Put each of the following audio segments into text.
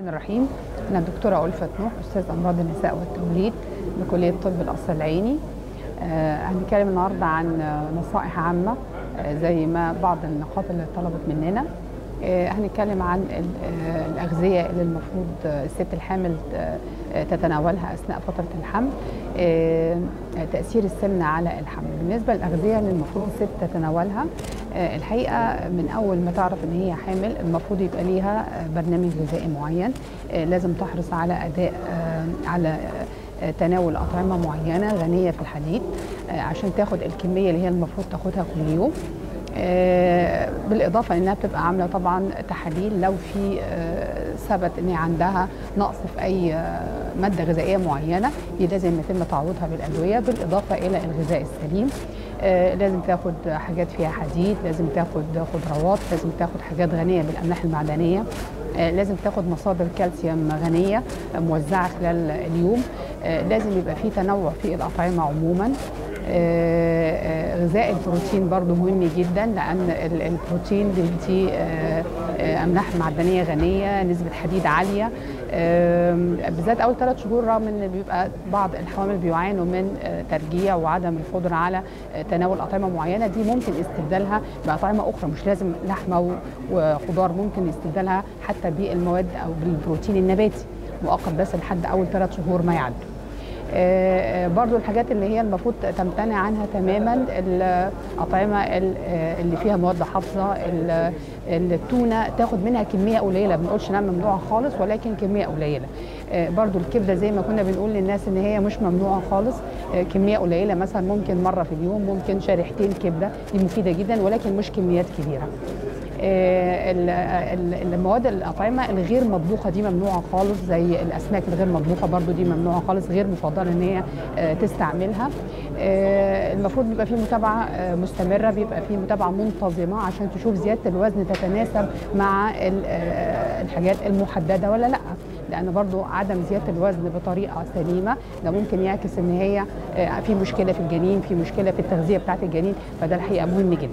الرحمن الرحيم أنا الدكتورة ألفت نوح أستاذ أمراض النساء والتوليد بكلية طب القصر العيني آه، هنتكلم النهاردة عن آه، نصائح عامة آه، زي ما بعض النقاط اللي طلبت مننا آه، هنتكلم عن ال- آه، الأغذية اللي المفروض آه، الست الحامل آه، آه، تتناولها أثناء فترة الحمل آه، تأثير السمنة على الحمل بالنسبة للأغذية اللي المفروض الست تتناولها آه، الحقيقة من أول ما تعرف إن هي حامل المفروض يبقى ليها آه، برنامج غذائي معين آه، لازم تحرص على أداء آه، على آه، تناول أطعمة معينة غنية في الحديد آه، عشان تاخد الكمية اللي هي المفروض تاخدها كل يوم آه، بالاضافه انها بتبقى عامله طبعا تحاليل لو في آه، ثبت ان هي عندها نقص في اي آه، ماده غذائيه معينه دي لازم يتم تعويضها بالادويه بالاضافه الى الغذاء السليم آه، لازم تاخد حاجات فيها حديد لازم تاخد خضروات لازم تاخد حاجات غنيه بالاملاح المعدنيه آه، لازم تاخد مصادر كالسيوم غنيه آه، موزعه خلال اليوم آه، لازم يبقى في تنوع في الاطعمه عموما آه، آه، غذاء البروتين برضو مهم جدا لان ال- البروتين بيدي آه، آه، املاح معدنيه غنيه نسبه حديد عاليه آم، بالذات اول ثلاث شهور رغم ان بيبقى بعض الحوامل بيعانوا من آه، ترجيع وعدم القدره على آه، تناول اطعمه معينه دي ممكن استبدالها باطعمه اخرى مش لازم لحمه و- وخضار ممكن استبدالها حتى بالمواد او بالبروتين النباتي مؤقت بس لحد اول ثلاث شهور ما يعدوا آه، آه، برضو الحاجات اللي هي المفروض تمتنع عنها تماما الأطعمة ال- آه، اللي فيها مواد حافظة ال- التونة تاخد منها كمية قليلة ما بنقولش انها ممنوعة خالص ولكن كمية قليلة آه، برضو الكبدة زي ما كنا بنقول للناس ان هي مش ممنوعة خالص آه، كمية قليلة مثلا ممكن مرة في اليوم ممكن شريحتين كبدة دي مفيدة جدا ولكن مش كميات كبيرة آه، ال- ال- المواد الاطعمه الغير مطبوخه دي ممنوعه خالص زي الاسماك الغير مطبوخه برضو دي ممنوعه خالص غير مفضله ان هي آه، تستعملها آه، المفروض بيبقى في متابعه آه، مستمره بيبقى في متابعه منتظمه عشان تشوف زياده الوزن تتناسب مع ال- آه، الحاجات المحدده ولا لا لان برضو عدم زياده الوزن بطريقه سليمه ده ممكن يعكس ان هي آه، في مشكله في الجنين في مشكله في التغذيه بتاعه الجنين فده الحقيقه مهم جدا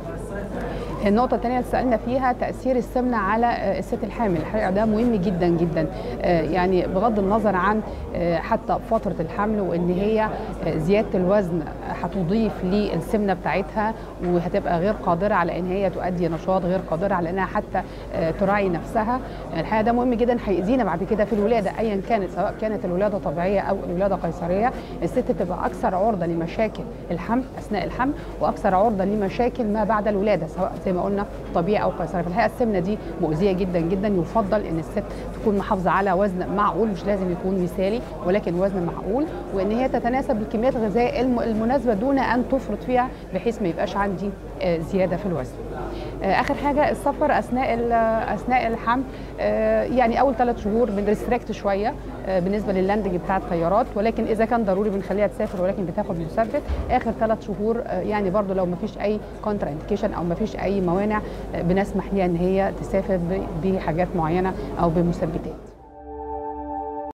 النقطة الثانية اللي سألنا فيها تأثير السمنة على آه، الست الحامل الحقيقة ده مهم جدا جدا آه، يعني بغض النظر عن آه، حتى فترة الحمل وإن هي آه، زيادة الوزن هتضيف للسمنة بتاعتها وهتبقى غير قادرة على إن هي تؤدي نشاط غير قادرة على إنها حتى آه، تراعي نفسها الحقيقة ده مهم جدا هيأذينا بعد كده في الولادة أيا كانت سواء كانت الولادة طبيعية أو الولادة قيصرية الست تبقى أكثر عرضة لمشاكل الحمل أثناء الحمل وأكثر عرضة لمشاكل ما بعد الولادة سواء زي ما قلنا طبيعي أو قيصري في الحقيقة السمنة دي مؤذية جدا جدا يفضل إن الست تكون محافظة على وزن معقول مش لازم يكون مثالي ولكن وزن معقول وإن هي تتناسب بالكميات الغذائية الم- المناسبة دون أن تفرط فيها بحيث ما يبقاش عندي آه، زيادة في الوزن آه، اخر حاجه السفر اثناء ال- اثناء الحمل آه، يعني اول ثلاث شهور بنريستريكت شويه آه، بالنسبه لللاندنج بتاع الطيارات ولكن اذا كان ضروري بنخليها تسافر ولكن بتاخد مثبت اخر ثلاث شهور آه، يعني برضو لو ما فيش اي كونترا انديكيشن او ما فيش اي موانع آه، بنسمح ليها ان هي تسافر ب- بحاجات معينه او بمثبتات